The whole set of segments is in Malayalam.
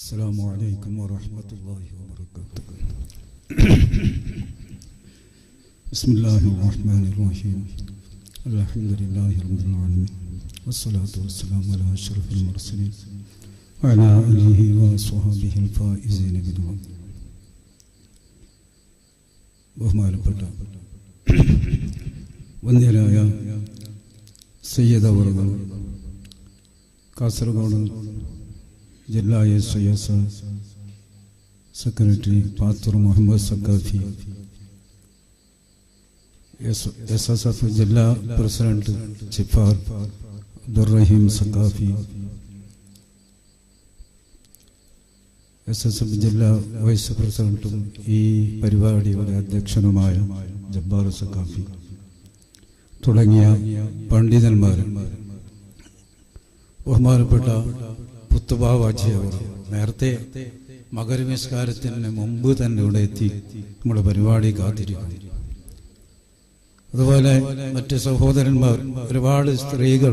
السلام عليكم ورحمة الله وبركاته بسم الله الرحمن الرحيم الحمد لله رب العالمين والصلاة والسلام على أشرف المرسلين وعلى آله وصحبه الفائزين بدون ബഹുമാനപ്പെട്ട വന്യരായ സയ്യദ് അവറുകൾ കാസർഗോഡ് ജില്ലാ S I S secretary Pathur Muhammad Saqafi S S F ജില്ലാ president Chifar Abdurahim Saqafi S S F ജില്ലാ വൈസ് പ്രസിഡന്റും ഈ പരിപാടിയുടെ അധ്യക്ഷനുമായ ജബ്ബാർ സക്കാഫി തുടങ്ങിയ പണ്ഡിതന്മാർ ബഹുമാനപ്പെട്ട പുത്തുബാവാജി അവർ നേരത്തെ മകരവിസ്കാരത്തിന് മുമ്പ് തന്നെ ഇവിടെ എത്തി നമ്മുടെ പരിപാടി കാത്തിരിക്കുന്നു അതുപോലെ മറ്റ് സഹോദരന്മാർ ഒരുപാട് സ്ത്രീകൾ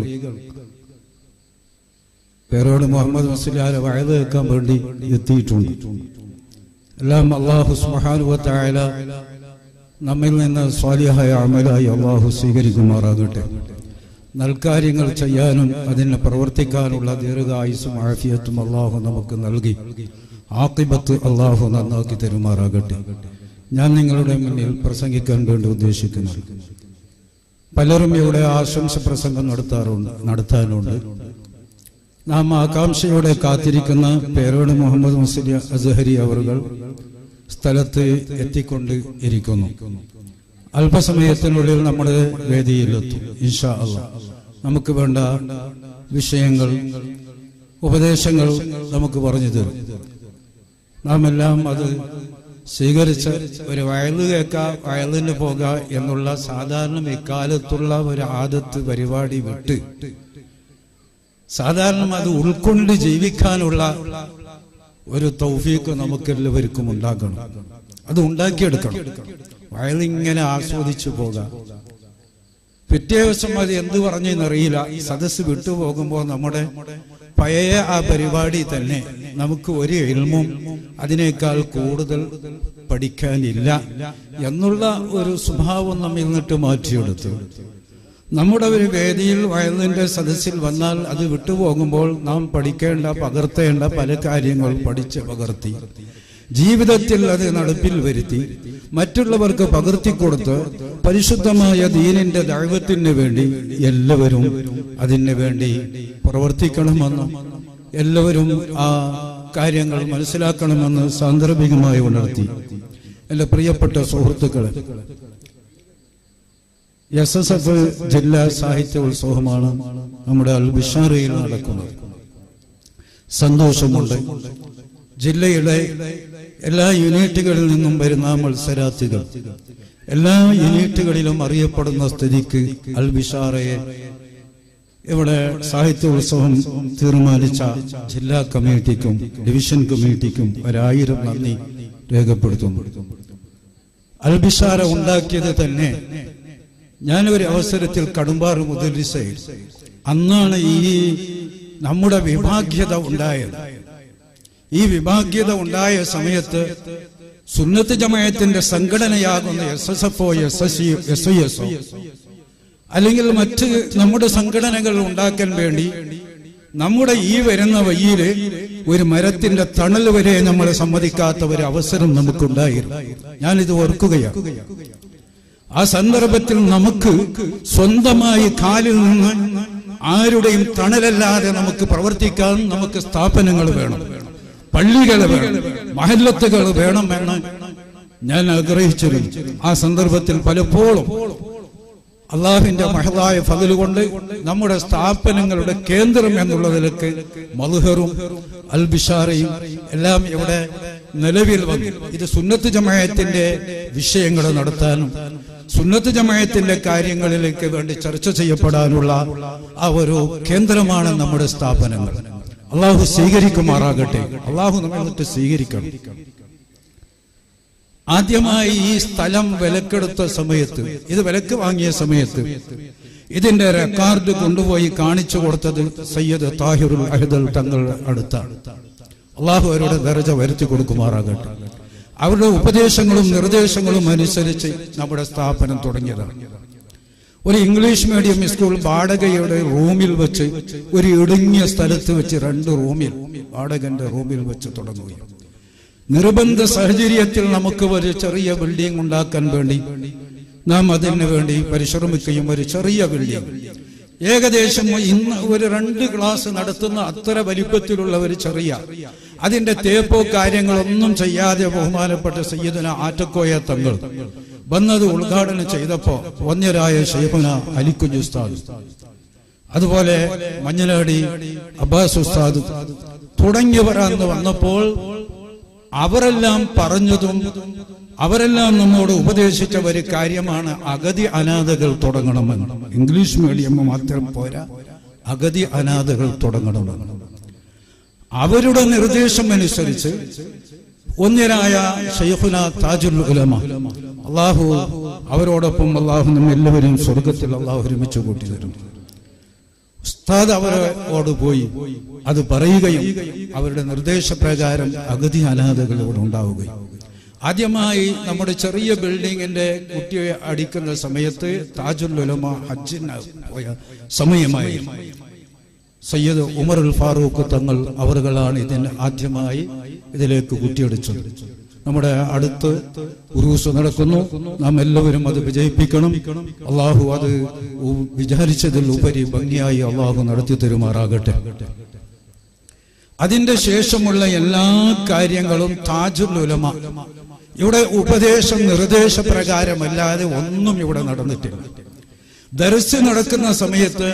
പേരോട് മുഹമ്മദ് മുസ്ലിയാരെ വയത് വെക്കാൻ വേണ്ടി എത്തിയിട്ടുണ്ട് എല്ലാം അള്ളാഹു സുഹാനുവത്തായ നമ്മിൽ നിന്ന് സ്വാലിഹായ അമലായി അള്ളാഹു സ്വീകരിക്കുമാറാകട്ടെ നൽകാര്യങ്ങൾ ചെയ്യാനും അതിന് പ്രവർത്തിക്കാനുള്ള ദീർഘായുസും ആഫിയത്തും അള്ളാഹു നമുക്ക് നൽകി ആക്കിബത്ത് അള്ളാഹു നന്നാക്കി തരുമാറാകട്ടെ ഞാൻ നിങ്ങളുടെ മുന്നിൽ പ്രസംഗിക്കാൻ വേണ്ടി ഉദ്ദേശിക്കുന്നു പലരും ഇവിടെ ആശംസ പ്രസംഗം നടത്താറുണ്ട് നടത്താനുണ്ട് നാം ആകാംക്ഷയോടെ കാത്തിരിക്കുന്ന പേരോട് മുഹമ്മദ് മുസ്ലിം അസഹരി അവറുകൾ സ്ഥലത്ത് എത്തിക്കൊണ്ട് ഇരിക്കുന്നു അല്പസമയത്തിനുള്ളിൽ നമ്മുടെ വേദിയിലെത്തും ഇൻഷാ അല്ല നമുക്ക് വേണ്ട വിഷയങ്ങൾ ഉപദേശങ്ങൾ നമുക്ക് പറഞ്ഞു തരും നാം എല്ലാം അത് സ്വീകരിച്ച് ഒരു വയല് കേൾക്ക വയലിന് പോക എന്നുള്ള സാധാരണ ഇക്കാലത്തുള്ള ഒരു ആദത്ത് പരിപാടി വിട്ട് സാധാരണ അത് ഉൾക്കൊണ്ട് ജീവിക്കാനുള്ള ഒരു തൗഫീക്ക് നമുക്കെല്ലാവർക്കും ഉണ്ടാക്കണം അത് ഉണ്ടാക്കിയെടുക്കണം വയലിങ്ങനെ ആസ്വദിച്ചു പോകാം പിറ്റേ ദിവസം അത് എന്ത് പറഞ്ഞെന്നറിയില്ല സദസ് വിട്ടുപോകുമ്പോൾ നമ്മുടെ പഴയ ആ പരിപാടി തന്നെ നമുക്ക് ഒരു എൽമും അതിനേക്കാൾ കൂടുതൽ പഠിക്കാനില്ല എന്നുള്ള ഒരു സ്വഭാവം നമ്മിൽ നിന്നിട്ട് മാറ്റിയെടുത്തു നമ്മുടെ ഒരു വേദിയിൽ വയലിന്റെ സദസ്സിൽ വന്നാൽ അത് വിട്ടുപോകുമ്പോൾ നാം പഠിക്കേണ്ട പകർത്തേണ്ട പല കാര്യങ്ങൾ പഠിച്ച് പകർത്തി ജീവിതത്തിൽ അത് നടപ്പിൽ വരുത്തി മറ്റുള്ളവർക്ക് പകർത്തിക്കൊടുത്ത് പരിശുദ്ധമായ ദീനിന്റെ ദൈവത്തിന് വേണ്ടി എല്ലാവരും അതിന് വേണ്ടി പ്രവർത്തിക്കണമെന്നും എല്ലാവരും ആ കാര്യങ്ങൾ മനസ്സിലാക്കണമെന്ന് സാന്ദർഭികമായി ഉണർത്തി എൻ്റെ പ്രിയപ്പെട്ട സുഹൃത്തുക്കളെ എസ് എസ് എഫ് ജില്ലാ സാഹിത്യ ഉത്സവമാണ് നമ്മുടെ അൽ ബിഷാറയിൽ നടക്കുന്നത് സന്തോഷമുണ്ട് ജില്ലയുടെ എല്ലാ യൂണിറ്റുകളിൽ നിന്നും വരുന്ന മത്സരാർത്ഥികൾ എല്ലാ യൂണിറ്റുകളിലും അറിയപ്പെടുന്ന സ്ഥിതിക്ക് അൽ ബിഷാറയെ ഇവിടെ സാഹിത്യ ഉത്സവം തീരുമാനിച്ച ജില്ലാ കമ്മിറ്റിക്കും ഡിവിഷൻ കമ്മിറ്റിക്കും ഒരായിരം നന്ദി രേഖപ്പെടുത്തുന്നു അൽ ബിഷാറ ഉണ്ടാക്കിയത് തന്നെ ഞാൻ ഒരു അവസരത്തിൽ കടുമ്പാറ് മുതലിസേ അന്നാണ് ഈ നമ്മുടെ വിഭാഗ്യത ഉണ്ടായത് ഈ വിഭാഗ്യത ഉണ്ടായ സമയത്ത് സുന്നത്ത് ജമയത്തിന്റെ സംഘടനയാകുന്ന S S F O S S S S O അല്ലെങ്കിൽ മറ്റ് നമ്മുടെ സംഘടനകൾ ഉണ്ടാക്കാൻ വേണ്ടി നമ്മുടെ ഈ വരുന്ന വഴിയില് ഒരു മരത്തിന്റെ തണൽ വരെ നമ്മളെ സമ്മതിക്കാത്ത ഒരു അവസരം നമുക്കുണ്ടായിരുന്നു ഞാനിത് ഓർക്കുകയാണ് ആ സന്ദർഭത്തിൽ നമുക്ക് സ്വന്തമായി കാലിൽ നിന്ന് ആരുടെയും തണലല്ലാതെ നമുക്ക് പ്രവർത്തിക്കാൻ നമുക്ക് സ്ഥാപനങ്ങൾ വേണം പള്ളികൾ വേണം മഹല്ലത്തുകൾ വേണമെന്ന് ഞാൻ ആഗ്രഹിച്ചിരുന്നു ആ സന്ദർഭത്തിൽ പലപ്പോഴും അള്ളാഹിന്റെ മഹതായ ഫതിൽ കൊണ്ട് നമ്മുടെ സ്ഥാപനങ്ങളുടെ കേന്ദ്രം എന്നുള്ളതിലേക്ക് മധുഹറും അൽബിഷാറയും എല്ലാം ഇവിടെ നിലവിൽ വന്നു ഇത് സുന്നത്ത് ജമായത്തിന്റെ വിഷയങ്ങൾ നടത്താനും സുന്നത്ത് ജമായത്തിന്റെ കാര്യങ്ങളിലേക്ക് വേണ്ടി ചർച്ച ചെയ്യപ്പെടാനുള്ള ആ ഒരു കേന്ദ്രമാണ് നമ്മുടെ സ്ഥാപനങ്ങൾ അള്ളാഹു സ്വീകരിക്കുമാറാകട്ടെ അള്ളാഹു നമ്മളിട്ട് സ്വീകരിക്കണം ആദ്യമായി ഈ സ്ഥലം വിലക്കെടുത്ത സമയത്ത് ഇത് വിലക്ക് വാങ്ങിയ സമയത്ത് ഇതിന്റെ റെക്കോർഡ് കൊണ്ടുപോയി കാണിച്ചു കൊടുത്തത് സയ്യദ് താഹിറുൽ അഹദൽ തങ്ങൾ അടുത്താണ് അള്ളാഹു അവരുടെ ദർജ വരുത്തി കൊടുക്കുമാറാകട്ടെ അവരുടെ ഉപദേശങ്ങളും നിർദ്ദേശങ്ങളും അനുസരിച്ച് നമ്മുടെ സ്ഥാപനം തുടങ്ങിയതാണ് ഒരു ഇംഗ്ലീഷ് മീഡിയം സ്കൂൾ വാടകയുടെ റൂമിൽ വെച്ച് ഒരു ഇടുങ്ങിയ സ്ഥലത്ത് വെച്ച് രണ്ട് റൂമിൽ വാടകന്റെ റൂമിൽ വെച്ച് തുടങ്ങുകയും നിർബന്ധ സാഹചര്യത്തിൽ നമുക്ക് ഒരു ചെറിയ ബിൽഡിംഗ് ഉണ്ടാക്കാൻ വേണ്ടി നാം അതിനു വേണ്ടി പരിശ്രമിക്കുകയും ഒരു ചെറിയ ബിൽഡിംഗ് ഏകദേശം ഇന്ന് ഒരു രണ്ട് ക്ലാസ് നടത്തുന്ന അത്ര വലിപ്പത്തിലുള്ള ഒരു ചെറിയ അതിന്റെ തേപ്പോ കാര്യങ്ങളൊന്നും ചെയ്യാതെ ബഹുമാനപ്പെട്ട സയ്യിദന ആറ്റക്കോയ തങ്ങൾ വന്നത് ഉദ്ഘാടനം ചെയ്തപ്പോ വന്യരായ ഷെയ്ഖുന അലിക്കുഞ്ഞ് ഉസ്താദ് അതുപോലെ മഞ്ഞനാടി അബ്ബാസ് ഉസ്താദ് തുടങ്ങിയവർ അന്ന് വന്നപ്പോൾ അവരെല്ലാം പറഞ്ഞതും അവരെല്ലാം നമ്മോട് ഉപദേശിച്ച ഒരു കാര്യമാണ് അഗതി അനാഥകൾ തുടങ്ങണമെന്ന് ഇംഗ്ലീഷ് മീഡിയം മാത്രം പോരാ അഗതി അനാഥകൾ തുടങ്ങണമെന്ന് അവരുടെ നിർദ്ദേശം അനുസരിച്ച് ഒന്നിനായ ഷെയ്ഖുന താജുൽ ഉലമ അള്ളാഹു അവരോടൊപ്പം അള്ളാഹു നമ്മെല്ലാവരും സ്വർഗത്തിൽ അള്ളാഹു ഒരുമിച്ച് കൂട്ടി തരും ഉസ്താദ് അവരോട് പോയി അത് പറയുകയും അവരുടെ നിർദ്ദേശപ്രകാരം അഗതി അനാഥകൾ ഇവിടെ ഉണ്ടാവുകയും ആദ്യമായി നമ്മുടെ ചെറിയ ബിൽഡിങ്ങിന്റെ കുട്ടിയെ അടിക്കുന്ന സമയത്ത് താജുൽ ഉലമ ഹജ്ജിന് പോയ സമയമായി സയ്യദ് ഉമറുൽ ഫാറൂഖ് തങ്ങൾ അവറുകളാണ് ഇതിന് ആദ്യമായി ഇതിലേക്ക് കുട്ടിയടിച്ചത് നമ്മുടെ അടുത്ത് ഉറൂസ് നടക്കുന്നു നാം എല്ലാവരും അത് വിജയിപ്പിക്കണം അള്ളാഹു അത് ഉ- വിചാരിച്ചതിൽ ഉപരി ഭംഗിയായി അള്ളാഹു നടത്തി തരുമാറാകട്ടെ അതിന്റെ ശേഷമുള്ള എല്ലാ കാര്യങ്ങളും താജുൽ ഉലമ ഇവിടെ ഉപദേശം നിർദ്ദേശപ്രകാരമല്ലാതെ ഒന്നും ഇവിടെ നടന്നിട്ടില്ല ദർസ് നടക്കുന്ന സമയത്ത്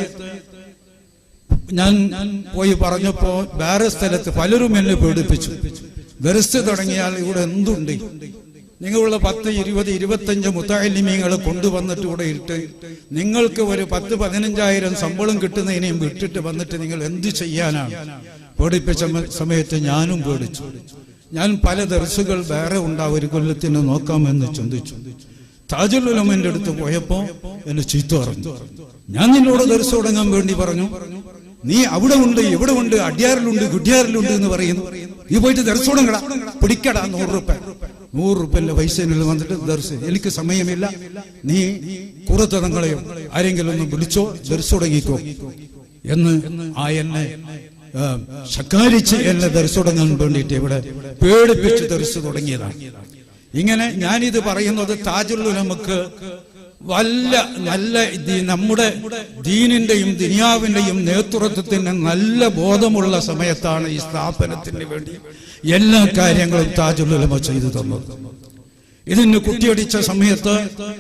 ഞാൻ പോയി പറഞ്ഞപ്പോ വേറെ സ്ഥലത്ത് പലരും എന്നെ പേടിപ്പിച്ചു ദർസ് തുടങ്ങിയാൽ ഇവിടെ എന്തുണ്ട് നിങ്ങളുള്ള പത്ത് ഇരുപത് ഇരുപത്തഞ്ച് മുത്താലിമീങ്ങൾ കൊണ്ടുവന്നിട്ട് ഇവിടെ ഇട്ട് നിങ്ങൾക്ക് ഒരു പത്ത് പതിനഞ്ചായിരം ശമ്പളം കിട്ടുന്നതിനെയും വിട്ടിട്ട് വന്നിട്ട് നിങ്ങൾ എന്ത് ചെയ്യാനാണ് പേടിപ്പിച്ച മ- സമയത്ത് ഞാനും പേടിച്ചു ഞാൻ പല ദർസുകൾ വേറെ ഉണ്ടാവും ഒരു കൊല്ലത്തിന് നോക്കാമെന്ന് ചിന്തിച്ചു താജുൽ ഉലമന്റെ അടുത്ത് പോയപ്പോ എന്നെ ചീത്ത പറഞ്ഞു ഞാൻ നിന്നോട് ദർശ തുടങ്ങാൻ വേണ്ടി പറഞ്ഞു നീ അവിടെ ഉണ്ട് ഇവിടെ ഉണ്ട് അടിയാറിലുണ്ട് കുട്ടിയാറിലുണ്ട് എന്ന് പറയുന്നു നീ പോയിട്ട് ദർശ തുടങ്ങടാ പിടിക്കടാ നൂറ് റുപ്യ നൂറ് റുപ്യന്റെ പൈസ എന്നിൽ വന്നിട്ട് ദർശ എനിക്ക് സമയമില്ല നീ കുറത്തടങ്ങളെയോ ആരെങ്കിലും ഒന്ന് വിളിച്ചോ ദർശ തുടങ്ങിക്കോ എന്ന് ആ എന്നെ ആ, ശകാരിച്ച് എന്നെ ദർശ തുടങ്ങാൻ വേണ്ടിയിട്ട് ഇവിടെ പേടിപ്പിച്ച് ദർശ തുടങ്ങിയതാണ് ഇങ്ങനെ ഞാനിത് പറയുന്നത് താജുൽ നമുക്ക് വല്ല നല്ല ദി- നമ്മുടെ ദീനിന്റെയും ദുനിയാവിന്റെയും നേതൃത്വത്തിന് നല്ല ബോധമുള്ള സമയത്താണ് ഈ സ്ഥാപനത്തിന് വേണ്ടി എല്ലാ കാര്യങ്ങളും താജുൽ ഉലമ ചെയ്തു തന്നത് ഇതിന് കുട്ടിയടിച്ച സമയത്ത്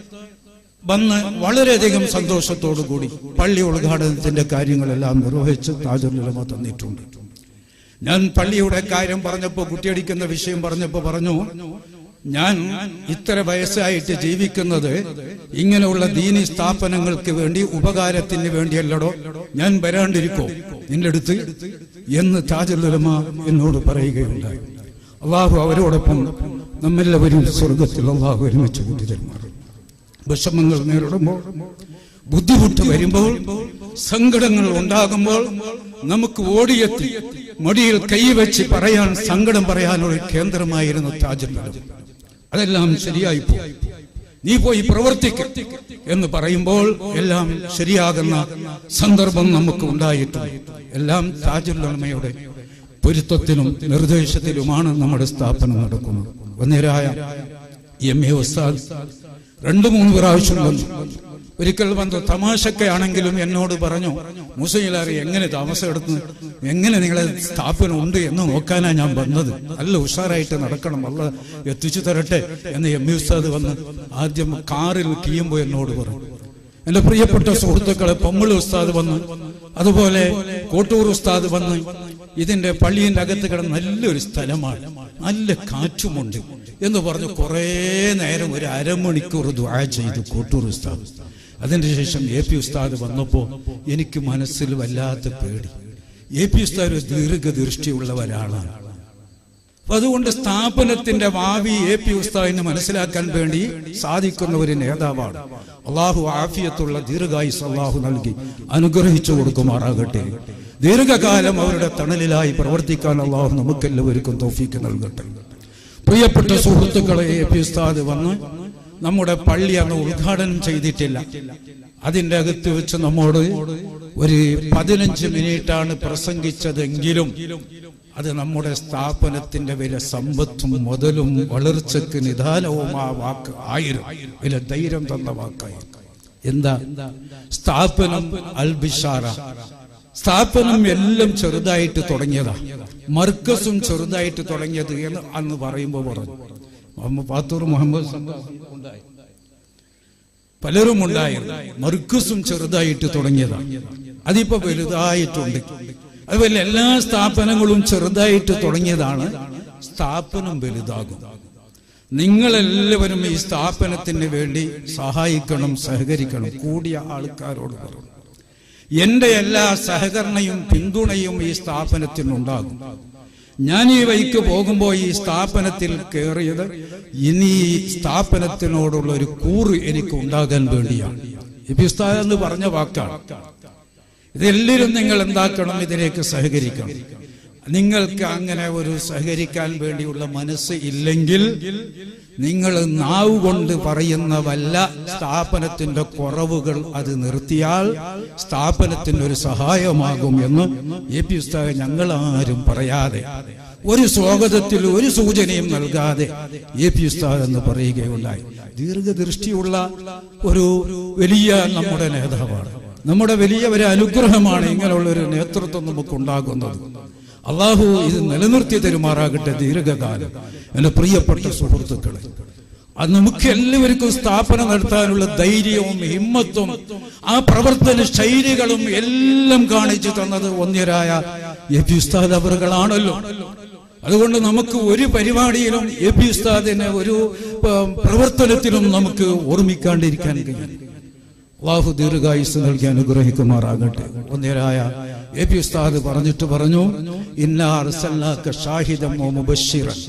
വന്ന് വളരെയധികം സന്തോഷത്തോടു കൂടി പള്ളി ഉദ്ഘാടനത്തിന്റെ കാര്യങ്ങളെല്ലാം നിർവഹിച്ച് താജുൽ ഉലമ തന്നിട്ടുണ്ട് ഞാൻ പള്ളിയുടെ കാര്യം പറഞ്ഞപ്പോ കുട്ടിയടിക്കുന്ന വിഷയം പറഞ്ഞപ്പോ പറഞ്ഞു ഞാൻ ഇത്ര വയസ്സായിട്ട് ജീവിക്കുന്നത് ഇങ്ങനെയുള്ള ദീനി സ്ഥാപനങ്ങൾക്ക് വേണ്ടി ഉപകാരത്തിന് വേണ്ടിയല്ലടോ ഞാൻ വരാണ്ടിരിക്കോ നിന്റെ അടുത്ത് എന്ന് താജുലുലമ എന്നോട് പറയുകയുണ്ടായി അള്ളാഹു അവരോടൊപ്പം നമ്മെല്ലാവരും സ്വർഗത്തിൽ അള്ളാഹു ഒരുമിച്ച് കൂട്ടി തരുമാറും വിഷമങ്ങൾ നേരിടുമ്പോൾ ബുദ്ധിമുട്ട് വരുമ്പോൾ സങ്കടങ്ങൾ ഉണ്ടാകുമ്പോൾ നമുക്ക് ഓടിയെത്തി മടിയിൽ കൈവച്ച് പറയാൻ സങ്കടം പറയാനുള്ള ഒരു കേന്ദ്രമായിരുന്നു താജുൽ അതെല്ലാം ശരിയായി പോയി നീ പോയി പ്രവർത്തിക്ക എന്ന് പറയുമ്പോൾ എല്ലാം ശരിയാകുന്ന സന്ദർഭം നമുക്ക് ഉണ്ടായിട്ടുണ്ട് എല്ലാം താജുല്ലമയുടെ പൊരുത്തത്തിലും നിർദ്ദേശത്തിലുമാണ് നമ്മുടെ സ്ഥാപനം നടക്കുന്നത് ഒന്നേരായ എം എ ഉസ്താദ് രണ്ടു മൂന്ന് പ്രാവശ്യം വന്നു ഒരിക്കൽ വന്ന് തമാശക്കാണെങ്കിലും എന്നോട് പറഞ്ഞു മുസയിലാറി എങ്ങനെ താമസം എടുത്ത് എങ്ങനെ നിങ്ങളെ സ്ഥാപനം ഉണ്ട് എന്ന് നോക്കാനാ ഞാൻ വന്നത് നല്ല ഉഷാറായിട്ട് നടക്കണം അല്ല എത്തിച്ചു തരട്ടെ എന്ന് എം ഇ ഉസ്താദ് വന്ന് ആദ്യം കാറിൽ കീയുമ്പോൾ എന്നോട് പറഞ്ഞു എന്റെ പ്രിയപ്പെട്ട സുഹൃത്തുക്കളെ പൊമ്മിളി ഉസ്താദ് വന്ന് അതുപോലെ കോട്ടൂർ ഉസ്താദ് വന്ന് ഇതിന്റെ പള്ളിയുടെ അകത്ത് കിടന്ന നല്ലൊരു സ്ഥലമാണ് നല്ല കാറ്റുമുണ്ട് എന്ന് പറഞ്ഞു കുറേ നേരം ഒരു അരമണിക്കൂർ ദ്വാ ചെയ്തു കോട്ടൂർ ഉസ്താദ് അതിന്റെ ശേഷം എ പി ഉസ്താദ് വന്നപ്പോ എനിക്ക് മനസ്സിൽ വല്ലാത്ത പേടി എ പി ഉസ്താദ് ഒരു ദീർഘദൃഷ്ടിയുള്ള ഒരാളാണ് അപ്പൊ അതുകൊണ്ട് സ്ഥാപനത്തിന്റെ ഭാവി എ പി ഉസ്താദിന് മനസ്സിലാക്കാൻ വേണ്ടി സാധിക്കുന്ന ഒരു നേതാവാണ് അള്ളാഹു ആഫിയത്തുള്ള ദീർഘായുസ് അള്ളാഹു നൽകി അനുഗ്രഹിച്ചു കൊടുക്കുമാറാകട്ടെ ദീർഘകാലം അവരുടെ തണലിലായി പ്രവർത്തിക്കാൻ അള്ളാഹു നമുക്കെല്ലാവർക്കും തോഫീക്ക് നൽകട്ടെ പ്രിയപ്പെട്ട സുഹൃത്തുക്കളെ എ പി ഉസ്താദ് വന്ന് നമ്മുടെ പള്ളി അന്ന് ഉദ്ഘാടനം ചെയ്തിട്ടില്ല അതിന്റെ അകത്ത് വെച്ച് നമ്മോട് ഒരു പതിനഞ്ച് മിനിറ്റാണ് പ്രസംഗിച്ചതെങ്കിലും അത് നമ്മുടെ സ്ഥാപനത്തിന്റെ വില സമ്പത്തും മുതലും വളർച്ചയ്ക്ക് നിദാനവും ആ വാക്ക് ആയിരം വില ധൈര്യം തന്ന വാക്കായി എന്താ സ്ഥാപനം അൽബിഷാറ സ്ഥാപനം എല്ലാം ചെറുതായിട്ട് തുടങ്ങിയതാ മർക്കസും ചെറുതായിട്ട് തുടങ്ങിയത് എന്ന് അന്ന് പറയുമ്പോൾ പറഞ്ഞു മുഹമ്മദ് പാത്തൂർ മുഹമ്മദ് സന്തോഷ് ഉണ്ടായി പലരും ഉണ്ടായിരുന്നു മർക്കസും ചെറുതായിട്ട് തുടങ്ങിയതാണ് അതിപ്പോ വലുതായിട്ടുണ്ട് അതുപോലെ എല്ലാ സ്ഥാപനങ്ങളും ചെറുതായിട്ട് തുടങ്ങിയതാണ് സ്ഥാപനം വലുതാകും നിങ്ങളെല്ലാവരും ഈ സ്ഥാപനത്തിന് വേണ്ടി സഹായിക്കണം സഹകരിക്കണം കൂടിയ ആൾക്കാരോട് പറഞ്ഞു എന്റെ എല്ലാ സഹകരണയും പിന്തുണയും ഈ സ്ഥാപനത്തിനുണ്ടാകും ഞാൻ ഈ വഴിക്ക് പോകുമ്പോൾ ഈ സ്ഥാപനത്തിൽ കയറിയത് ഇനി ഈ സ്ഥാപനത്തിനോടുള്ള ഒരു കൂറ് എനിക്ക് ഉണ്ടാകാൻ വേണ്ടിയാണ് ഇപ്പിസ്താ എന്ന് പറഞ്ഞ വാക്കാണ് ഇതെല്ലാവരും നിങ്ങൾ എന്താക്കണം ഇതിലേക്ക് സഹകരിക്കണം നിങ്ങൾക്ക് അങ്ങനെ ഒരു സഹകരിക്കാൻ വേണ്ടിയുള്ള മനസ്സ് ഇല്ലെങ്കിൽ നിങ്ങൾ നാവ് കൊണ്ട് പറയുന്ന വല്ല സ്ഥാപനത്തിന്റെ കുറവുകൾ അത് നിർത്തിയാൽ സ്ഥാപനത്തിന് ഒരു സഹായമാകും എന്ന് എ പി ഉസ്താദ് ഞങ്ങൾ ആരും പറയാതെ ഒരു സ്വാഗതത്തിൽ ഒരു സൂചനയും നൽകാതെ എ പി ഉസ്താദ് എന്ന് പറയുകയുണ്ടായി ദീർഘദൃഷ്ടിയുള്ള ഒരു വലിയ നമ്മുടെ നേതാവാണ് നമ്മുടെ വലിയ ഒരു അനുഗ്രഹമാണ് ഇങ്ങനെയുള്ള ഒരു നേതൃത്വം നമുക്ക് ഉണ്ടാകുന്നത് അള്ളാഹു ഇത് നിലനിർത്തി തരുമാറാകട്ടെ ദീർഘകാലം എന്റെ പ്രിയപ്പെട്ട സുഹൃത്തുക്കളെ അത് നമുക്ക് എല്ലാവർക്കും സ്ഥാപനം നടത്താനുള്ള ധൈര്യവും ഹിമ്മത്തും ആ പ്രവർത്തന ശൈലികളും എല്ലാം കാണിച്ചു തന്നത് ഒന്നിരായ എ പി ഉസ്താദ് അവറുകളാണല്ലോ അതുകൊണ്ട് നമുക്ക് ഒരു പരിപാടിയിലും എ പി ഉസ്താദിനെ ഒരു ഏർ, പ്രവർത്തനത്തിലും നമുക്ക് ഓർമ്മിക്കാണ്ടിരിക്കാൻ കഴിയും അള്ളാഹു ദീർഘായുസ് നൽകി അനുഗ്രഹിക്കുമാറാകട്ടെ ഒന്നേരായ എ പി ഉസ്താദ് പറഞ്ഞിട്ട് പറഞ്ഞു ഇന്നാ അർസൽനാക ഷാഹിദൻ വ മുബശ്ശിറൻ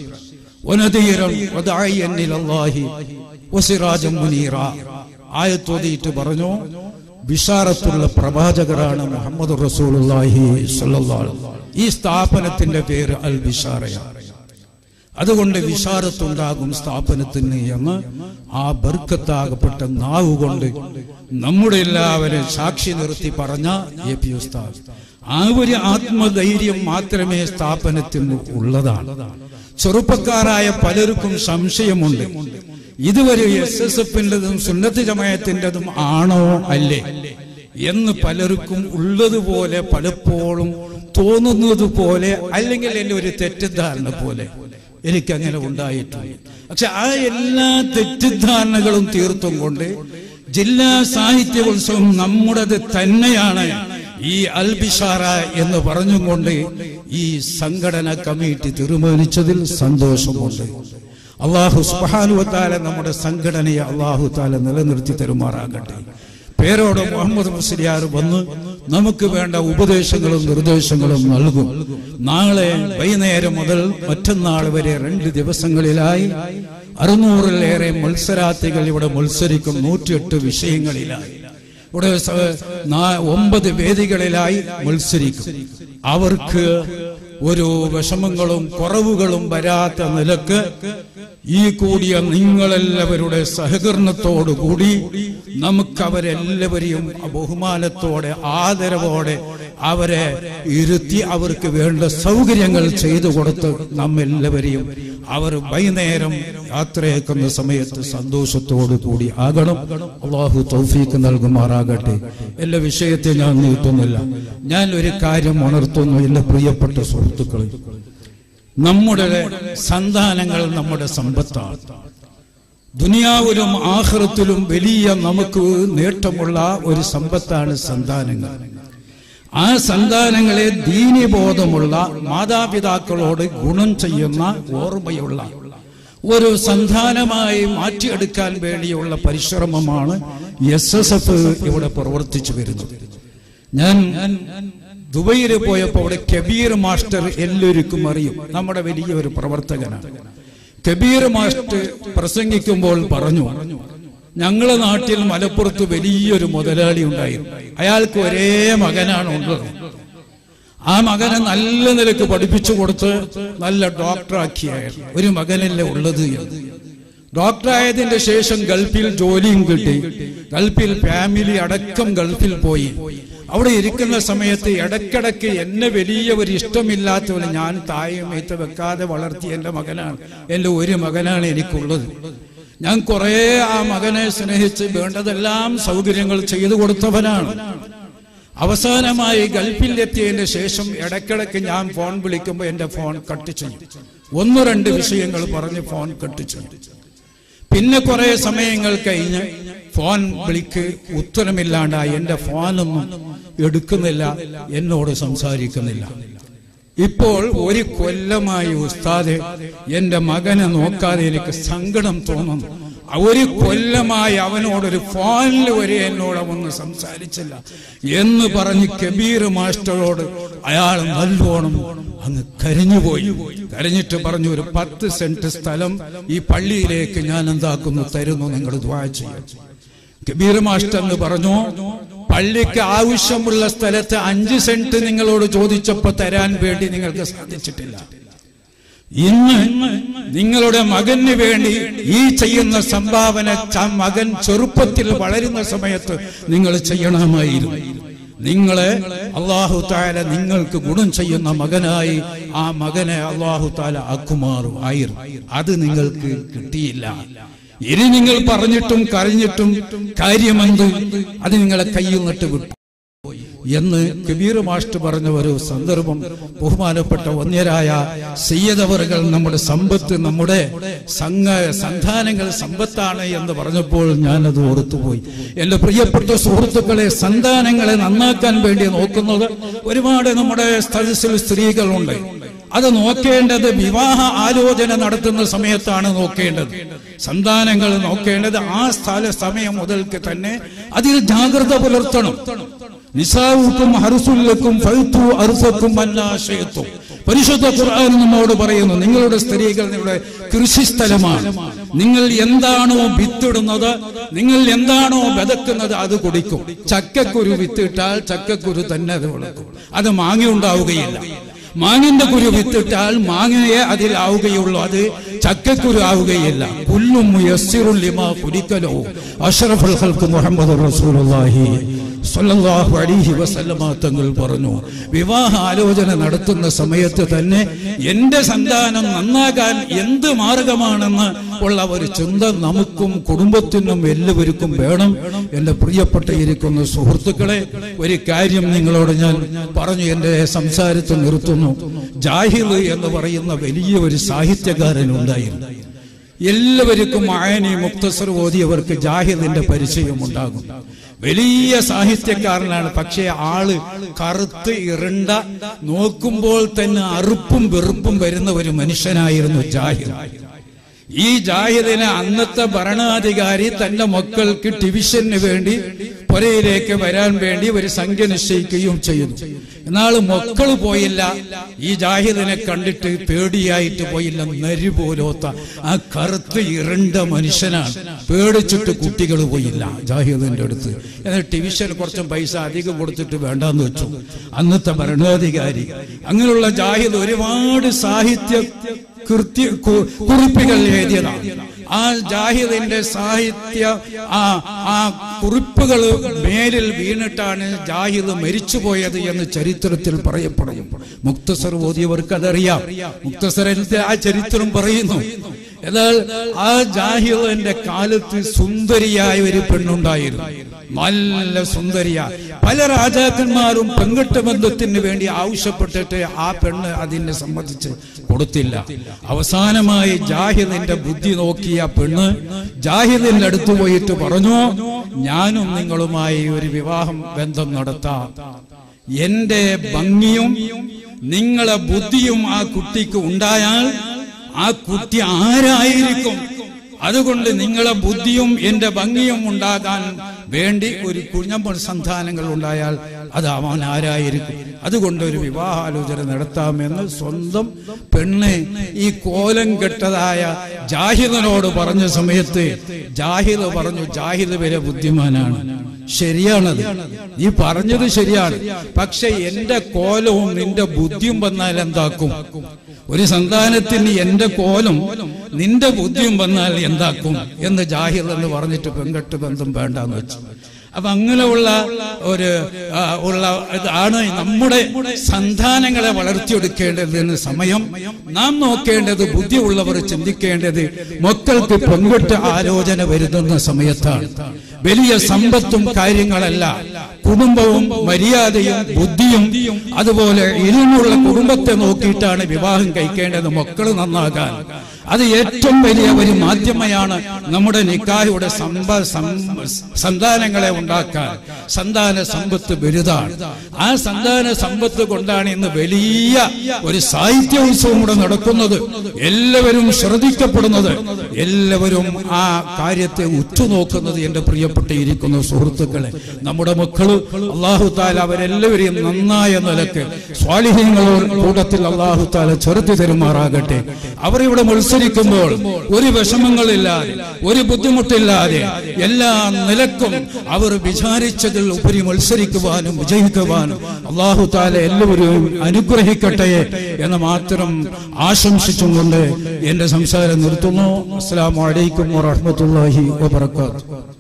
വനദീറൻ വദായിയൻ ഇലല്ലാഹി വസിറാജൻ മുനീറ ആയത്തോതിയിട്ട് പറഞ്ഞു ബിഷാറത്തുള്ള പ്രവാചകരാണ് മുഹമ്മദ് റസൂലുള്ളാഹി സ്വല്ലല്ലാഹു അലൈഹി വസല്ലം. ഈ സ്ഥാപനത്തിന്റെ പേര് അൽ ബിഷാറയാണ് അതുകൊണ്ട് വിശാരത്തുണ്ടാകും സ്ഥാപനത്തിന് എന്ന് ആ ബർക്കത്താകപ്പെട്ട നാവ് കൊണ്ട് നമ്മുടെ എല്ലാവരും സാക്ഷി നിർത്തി പറഞ്ഞ എ പി ഉസ്താദ് ആ ഒരു ആത്മധൈര്യം മാത്രമേ സ്ഥാപനത്തിന് ഉള്ളതാണ് ചെറുപ്പക്കാരായ പലർക്കും സംശയമുണ്ട് ഇതുവരെ എസ് എസ് എഫിൻ്റെതും സുന്നത്ത് ജമയത്തിൻ്റെതും ആണോ അല്ലേ എന്ന് പലർക്കും ഉള്ളതുപോലെ പലപ്പോഴും തോന്നുന്നത് പോലെ അല്ലെങ്കിൽ എന്നെ ഒരു തെറ്റിദ്ധാരണ പോലെ എനിക്കങ്ങനെ ഉണ്ടായിട്ടുണ്ട് പക്ഷെ ആ എല്ലാ തെറ്റിദ്ധാരണകളും തീർത്തും കൊണ്ട് ജില്ലാ സാഹിത്യോത്സവം നമ്മുടേത് തന്നെയാണ് ഈ അൽബിഷാറ എന്ന് പറഞ്ഞുകൊണ്ട് ഈ സംഘടന കമ്മിറ്റി തീരുമാനിച്ചതിൽ സന്തോഷമുണ്ട് അള്ളാഹു സുബാനുവത്താല നമ്മുടെ സംഘടനയെ അള്ളാഹു താല നിലനിർത്തി തരുമാറാകട്ടെ പേരോട് മുഹമ്മദ് മുസ്ലിയാർ വന്ന് നമുക്ക് വേണ്ട ഉപദേശങ്ങളും നിർദ്ദേശങ്ങളും നൽകും നാളെ വൈകുന്നേരം മുതൽ മറ്റന്നാൾ വരെ രണ്ട് ദിവസങ്ങളിലായി അറുന്നൂറിലേറെ മത്സരാർത്ഥികൾ ഇവിടെ മത്സരിക്കും നൂറ്റിയെട്ട് വിഷയങ്ങളിലായി ഇവിടെ സ- നാ- ഒമ്പത് വേദികളിലായി മത്സരിക്കും അവർക്ക് ഒരു വിഷമങ്ങളും കുറവുകളും വരാത്ത നിലക്ക് ഈ കൂടിയ നിങ്ങളെല്ലാവരുടെ സഹകരണത്തോടു കൂടി നമുക്ക് അവരെല്ലാവരെയും ബഹുമാനത്തോടെ ആദരവോടെ അവരെ ഇരുത്തി അവർക്ക് വേണ്ട സൗകര്യങ്ങൾ ചെയ്തു കൊടുത്ത് നമ്മെല്ലാവരെയും അവർ വൈകുന്നേരം യാത്രയേക്കുന്ന സമയത്ത് സന്തോഷത്തോടു കൂടി ആകണം അള്ളാഹു തൗഫീക്ക് നൽകുമാറാകട്ടെ എല്ലാ വിഷയത്തെ ഞാൻ നീട്ടുന്നില്ല ഞാൻ ഒരു കാര്യം ഉണർത്തുന്നു എന്റെ പ്രിയപ്പെട്ട സുഹൃത്തുക്കളെ നമ്മുടെ സന്താനങ്ങൾ നമ്മുടെ സമ്പത്താണ് ദുനിയാവിലും ആഹ്റത്തിലും വലിയ നമുക്ക് നേട്ടമുള്ള ഒരു സമ്പത്താണ് സന്താനങ്ങൾ ആ സന്താനങ്ങളെ ദീനിബോധമുള്ള മാതാപിതാക്കളോട് ഗുണം ചെയ്യുന്ന ഓർമ്മയുള്ള ഒരു സന്താനമായി മാറ്റിയെടുക്കാൻ വേണ്ടിയുള്ള പരിശ്രമമാണ് എസ് എസ് എഫ് ഇവിടെ പ്രവർത്തിച്ചു വരുന്നത് ഞാൻ ദുബൈയിൽ പോയപ്പോൾ അവിടെ കബീർ മാസ്റ്റർ എല്ലാവർക്കും അറിയും നമ്മുടെ വലിയൊരു പ്രവർത്തകനാണ് കബീർ മാസ്റ്റർ പ്രസംഗിക്കുമ്പോൾ പറഞ്ഞു ഞങ്ങളെ നാട്ടിൽ മലപ്പുറത്ത് വലിയൊരു മുതലാളി ഉണ്ടായിരുന്നു അയാൾക്ക് ഒരേ മകനാണ് ഉള്ളത് ആ മകനെ നല്ല നിലക്ക് പഠിപ്പിച്ചു കൊടുത്ത് നല്ല ഡോക്ടറാക്കിയായിരുന്നു ഒരു മകനല്ലേ ഉള്ളത് എന്ന് ഡോക്ടറായതിന്റെ ശേഷം ഗൾഫിൽ ജോലിയും കിട്ടി ഗൾഫിൽ ഫാമിലി അടക്കം ഗൾഫിൽ പോയി അവിടെ ഇരിക്കുന്ന സമയത്ത് ഇടയ്ക്കിടയ്ക്ക് എന്നെ വലിയ ഒരു ഇഷ്ടമില്ലാത്തവന് ഞാൻ തായമേത്ത് വെക്കാതെ വളർത്തിയ എന്റെ മകനാണ് എന്റെ ഒരു മകനാണ് എനിക്കുള്ളത് ഞാൻ കുറെ ആ മകനെ സ്നേഹിച്ച് വേണ്ടതെല്ലാം സൗകര്യങ്ങൾ ചെയ്തു കൊടുത്തവനാണ് അവസാനമായി ഗൾഫിലെത്തിയതിന് ശേഷം ഇടയ്ക്കിടയ്ക്ക് ഞാൻ ഫോൺ വിളിക്കുമ്പോൾ എന്റെ ഫോൺ കട്ട് ചെയ്യും ഒന്ന് രണ്ട് വിഷയങ്ങൾ പറഞ്ഞ് ഫോൺ കട്ട് ചെയ്യും പിന്നെ കുറെ സമയങ്ങൾ കഴിഞ്ഞ് ഫോൺ വിളിക്ക് ഉത്തരമില്ലാണ്ടായി എന്റെ ഫോനൊന്നും എടുക്കുന്നില്ല എന്നോട് സംസാരിക്കുന്നില്ല ഇപ്പോൾ ഒരു കൊല്ലമായി ഉസ്താദെ എന്റെ മകനെ നോക്കാതെ എനിക്ക് സങ്കടം തോന്നുന്നു ഒരു കൊല്ലമായി അവനോടൊരു ഫോണിൽ വരെ എന്നോട് ഒന്ന് സംസാരിച്ചില്ല എന്ന് പറഞ്ഞ് കബീർ മാസ്റ്ററോട് അയാൾ നല്ലോണം അങ്ങ് കരഞ്ഞുപോയി കരഞ്ഞിട്ട് പറഞ്ഞു ഒരു പത്ത് സെന്റ് സ്ഥലം ഈ പള്ളിയിലേക്ക് ഞാൻ എന്താക്കുന്നു തരുന്നു നിങ്ങൾ ദ്വാ ചെയ്യും കബീർ മാസ്റ്റർ എന്ന് പറഞ്ഞു പള്ളിക്ക് ആവശ്യമുള്ള സ്ഥലത്ത് അഞ്ച് സെന്റ് നിങ്ങളോട് ചോദിച്ചപ്പോ തരാൻ വേണ്ടി നിങ്ങൾക്ക് സാധിച്ചിട്ടില്ല ഇന്ന് നിങ്ങളുടെ മകന് വേണ്ടി ഈ ചെയ്യുന്ന സംഭാവന ച- മകൻ ചെറുപ്പത്തിൽ വളരുന്ന സമയത്ത് നിങ്ങൾ ചെയ്യണമായിരുന്നു നിങ്ങളെ അള്ളാഹു താല നിങ്ങൾക്ക് ഗുണം ചെയ്യുന്ന മകനായി ആ മകനെ അള്ളാഹു താല ആക്കുമാറും ആയിരുന്നു അത് നിങ്ങൾക്ക് കിട്ടിയില്ല ഇനി നിങ്ങൾ പറഞ്ഞിട്ടും കരഞ്ഞിട്ടും കാര്യമെന്ത് അത് നിങ്ങളെ കയ്യിൽ നിന്നിട്ട് വിട്ടു എന്ന് കബീർ മാസ്റ്റർ പറഞ്ഞ ഒരു സന്ദർഭം ബഹുമാനപ്പെട്ട വന്യരായ സയ്യദവറുകൾ നമ്മുടെ സമ്പത്ത് നമ്മുടെ സംഘ സന്താനങ്ങൾ സമ്പത്താണ് എന്ന് പറഞ്ഞപ്പോൾ ഞാനത് ഓർത്തുപോയി എന്റെ പ്രിയപ്പെട്ട സുഹൃത്തുക്കളെ സന്താനങ്ങളെ നന്നാക്കാൻ വേണ്ടി നോക്കുന്നത് ഒരുപാട് നമ്മുടെ സദസ്സിൽ സ്ത്രീകളുണ്ട് അത് നോക്കേണ്ടത് വിവാഹ ആലോചന നടത്തുന്ന സമയത്താണ് നോക്കേണ്ടത് സന്താനങ്ങൾ നോക്കേണ്ടത് ആ സ്ഥല സമയം മുതൽക്ക് തന്നെ അതിൽ ജാഗ്രത പുലർത്തണം നിസാവുക്കും ഹർസുല്ലക്കും ഫഴുത്തു അർസക്കും അന്നാശയത്വം പരിശുദ്ധ ഖുർആൻ നമ്മോട് പറയുന്നു നിങ്ങളുടെ സ്ത്രീകൾ നിങ്ങളുടെ കൃഷിസ്ഥലമാണ് നിങ്ങൾ എന്താണോ വിത്തിടുന്നത് നിങ്ങൾ എന്താണോ വിതക്കുന്നത് അത് കുടിക്കും ചക്കക്കുരു വിത്തിട്ടാൽ ചക്കക്കുരു തന്നെ അത് വിളക്കും അത് മാങ്ങ ഉണ്ടാവുകയില്ല മാങ്ങിന്റെ കുരു വിത്തിട്ടാൽ മാങ്ങയെ അതിലാവുകയുള്ളൂ അത് ചക്കക്കുരു ആവുകയില്ല പുല്ലും യസ്സിറുല്ലിമാ കുലിക്കലോ അഷ്റഫുൽ ഖൽഖ് മുഹമ്മദ് റസൂലുള്ളാഹി സ്വല്ലല്ലാഹു അലൈഹി വസല്ലമ തങ്ങൾ പറഞ്ഞു വിവാഹ ആലോചന നടത്തുന്ന സമയത്ത് തന്നെ എന്റെ സന്താനം നന്നാകാൻ എന്ത് മാർഗമാണെന്ന് ഉള്ള ഒരു ചിന്ത നമുക്കും കുടുംബത്തിനും എല്ലാവർക്കും വേണം എന്റെ പ്രിയപ്പെട്ട ഇരിക്കുന്ന സുഹൃത്തുക്കളെ ഒരു കാര്യം നിങ്ങളോട് ഞാൻ പറഞ്ഞു എന്റെ സംസാരത്തിൽ നിർത്തുന്നു ജാഹിദ് എന്ന് പറയുന്ന വലിയ ഒരു സാഹിത്യകാരൻ ഉണ്ടായിരുന്നു എല്ലാവർക്കും ആയനി മുക്തസർ ഓതിയവർക്ക് ജാഹിദിന്റെ പരിചയം ഉണ്ടാകും വലിയ സാഹിത്യക്കാരനാണ് പക്ഷേ ആള് കറുത്ത് ഇറണ്ട നോക്കുമ്പോൾ തന്നെ അറുപ്പും വെറുപ്പും വരുന്ന ഒരു മനുഷ്യനായിരുന്നു ജാഹിദ് ഈ ജാഹിദിനെ അന്നത്തെ ഭരണാധികാരി തന്റെ മക്കൾക്ക് ഡിവിഷന് വേണ്ടി പുരയിലേക്ക് വരാൻ വേണ്ടി ഒരു സംഖ്യ നിശ്ചയിക്കുകയും ചെയ്തു എന്നാൽ മക്കൾ പോയില്ല ഈ ജാഹിദിനെ കണ്ടിട്ട് പേടിയായിട്ട് പോയില്ല നരി പോലോത്ത ആ കറുത്ത് ഇരണ്ട മനുഷ്യനാണ് പേടിച്ചിട്ട് കുട്ടികൾ പോയില്ല ജാഹിദിന്റെ അടുത്ത് എന്നാൽ ഡിവിഷൻ കുറച്ചും പൈസ അധികം കൊടുത്തിട്ട് വേണ്ടാന്ന് വെച്ചു അന്നത്തെ ഭരണാധികാരി അങ്ങനെയുള്ള ജാഹിദ് ഒരുപാട് സാഹിത്യ കൃത്യ കു- കുറിപ്പുകൾ എഴുതിയതാണ് ആ ജാഹിദിന്റെ സാഹിത്യ ആ ആ കുറിപ്പുകൾ മേലിൽ വീണിട്ടാണ് ജാഹിദ് മരിച്ചുപോയത് എന്ന് ചരിത്രത്തിൽ പറയപ്പെടും മുക്തസർ ഓതിയവർക്ക് അതറിയാം മുക്തസറിന്റെ ആ ചരിത്രം പറയുന്നു എന്നാൽ ആ ജാഹിദിന്റെ കാലത്ത് സുന്ദരിയായ ഒരു പെണ്ണുണ്ടായിരുന്നു നല്ല സുന്ദരിയ പല രാജാക്കന്മാരും പെൺകെട്ട് ബന്ധത്തിന് വേണ്ടി ആവശ്യപ്പെട്ടിട്ട് ആ പെണ്ണ് അതിനെ സംബന്ധിച്ച് കൊടുത്തില്ല അവസാനമായി ജാഹിദിന്റെ ബുദ്ധി നോക്കിയ പെണ്ണ് ജാഹിദിന്റെ അടുത്ത് പോയിട്ട് പറഞ്ഞു ഞാനും നിങ്ങളുമായി ഒരു വിവാഹം ബന്ധം നടത്താം എന്റെ ഭംഗിയും നിങ്ങളെ ബുദ്ധിയും ആ കുട്ടിക്ക് ഉണ്ടായാൽ ആ കുട്ടി ആരായിരിക്കും അതുകൊണ്ട് നിങ്ങളെ ബുദ്ധിയും എന്റെ ഭംഗിയും ഉണ്ടാകാൻ വേണ്ടി ഒരു കുഞ്ഞമ്പൺ സന്താനങ്ങൾ ഉണ്ടായാൽ അത് അവൻ ആരായിരിക്കും അതുകൊണ്ട് ഒരു വിവാഹാലോചന നടത്താമെന്ന് സ്വന്തം പെണ്ണ് ഈ കോലം കെട്ടതായ ജാഹിദിനോട് പറഞ്ഞ സമയത്ത് ജാഹിദ് പറഞ്ഞു ജാഹിദ് വരെ ബുദ്ധിമാനാണ് ശരിയാണത് നീ പറഞ്ഞത് ശരിയാണ് പക്ഷെ എന്റെ കോലവും നിന്റെ ബുദ്ധിയും വന്നാൽ എന്താക്കും ഒരു സന്താനത്തിന് എന്റെ കോലും നിന്റെ ബുദ്ധിയും വന്നാൽ എന്താക്കും എന്ന് ജാഹിർ എന്ന് പറഞ്ഞിട്ട് പെങ്കെട്ട് ബന്ധം വേണ്ടെന്ന് വെച്ചു അപ്പൊ അങ്ങനെയുള്ള ഒരു ആ, ഉള്ള ആണ് നമ്മുടെ സന്താനങ്ങളെ വളർത്തിയെടുക്കേണ്ടതിന് സമയം നാം നോക്കേണ്ടത് ബുദ്ധിയുള്ളവർ ചിന്തിക്കേണ്ടത് മക്കൾക്ക് പെൺകുട്ടി ആലോചന വരുന്ന സമയത്താണ് വലിയ സമ്പത്തും കാര്യങ്ങളല്ല കുടുംബവും മര്യാദയും ബുദ്ധിയും അതുപോലെ ഇരുന്നുള്ള കുടുംബത്തെ നോക്കിയിട്ടാണ് വിവാഹം കഴിക്കേണ്ടത് മക്കൾ നന്നാകാൻ അത് ഏറ്റവും വലിയ ഒരു മാധ്യമയാണ് നമ്മുടെ നിക്കായുടെ സമ്പ സം- സന്താനങ്ങളെ ഉണ്ടാക്കാൻ സന്താന സമ്പത്ത് വലുതാണ് ആ സന്താന സമ്പത്ത് കൊണ്ടാണ് ഇന്ന് വലിയ ഒരു സാഹിത്യ ഉത്സവം ഇവിടെ നടക്കുന്നത് എല്ലാവരും ശ്രദ്ധിക്കപ്പെടുന്നത് എല്ലാവരും ആ കാര്യത്തെ ഉറ്റുനോക്കുന്നത് എന്റെ പ്രിയപ്പെട്ടിരിക്കുന്ന സുഹൃത്തുക്കളെ നമ്മുടെ മക്കള് അള്ളാഹു താല അവരെല്ലാവരെയും നന്നായ നിലക്ക് സ്വാലിഹ്യങ്ങളുടെ കൂട്ടത്തിൽ അള്ളാഹു താല ചെറുത്തി തരുമാറാകട്ടെ അവർ ഇവിടെ മത്സരിക്കുമ്പോൾ ഒരു വിഷമങ്ങളില്ലാതെ ഒരു ബുദ്ധിമുട്ടില്ലാതെ എല്ലാ നിലക്കും അവർ വിചാരിച്ചതിൽ ഉപരി മത്സരിക്കുവാനും വിജയിക്കുവാനും അള്ളാഹു താല എല്ലാവരും അനുഗ്രഹിക്കട്ടെ എന്ന് മാത്രം ആശംസിച്ചും കൊണ്ട് എന്റെ സംസാരം നിർത്തുന്നു അസ്സാം വലൈക്കും വാഹമത്തല്ലാഹി വാബർക്കാത്തു